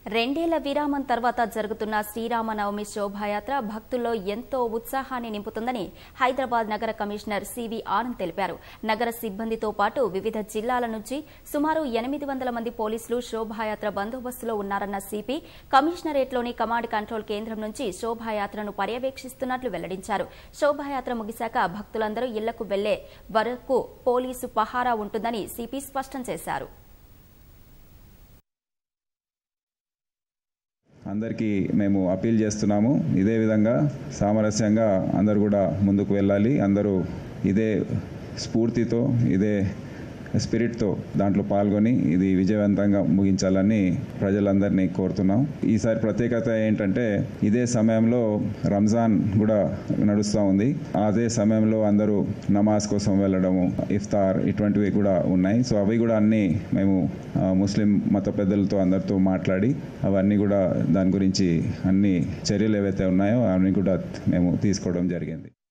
రెండేళ్ల విరామం తర్వాత జరుగుతున్న శ్రీరామనవమి శోభాయాత్ర భక్తుల్లో ఎంతో ఉత్సాహాన్ని నింపుతుందని హైదరాబాద్ నగర కమిషనర్ సివి ఆనంద్ తెలిపారు నగర సిబ్బందితో పాటు వివిధ జిల్లాల నుంచి సుమారు ఎనిమిది వందల మంది పోలీసులు శోభాయాత్ర బందోబస్తులో ఉన్నారన్న సిపి కమిషనరేట్లోని కమాండ్ కంట్రోల్ కేంద్రం నుంచి శోభాయాత్రను పర్యవేక్షిస్తున్నట్లు వెల్లడించారు శోభాయాత్ర ముగిశాక భక్తులందరూ ఇళ్లకు వెళ్లే వరకు పోలీసు పహారా ఉంటుందని సిపి స్పష్టం చేశారు అందరికీ మేము అప్పీల్ చేస్తున్నాము ఇదే విధంగా సామరస్యంగా అందరూ కూడా ముందుకు వెళ్ళాలి అందరూ ఇదే స్ఫూర్తితో ఇదే స్పిరిట్తో దాంట్లో పాల్గొని ఇది విజయవంతంగా ముగించాలని ప్రజలందరినీ కోరుతున్నాం ఈసారి ప్రత్యేకత ఏంటంటే ఇదే సమయంలో రంజాన్ కూడా నడుస్తూ ఉంది అదే సమయంలో అందరూ నమాజ్ కోసం వెళ్ళడము ఇఫ్తార్ ఇటువంటివి కూడా ఉన్నాయి సో అవి కూడా అన్నీ మేము ఆ, ముస్లిం మత పెద్దలతో అందరితో మాట్లాడి అవన్నీ కూడా దాని గురించి అన్ని చర్యలు ఏవైతే ఉన్నాయో అవన్నీ కూడా మేము తీసుకోవడం జరిగింది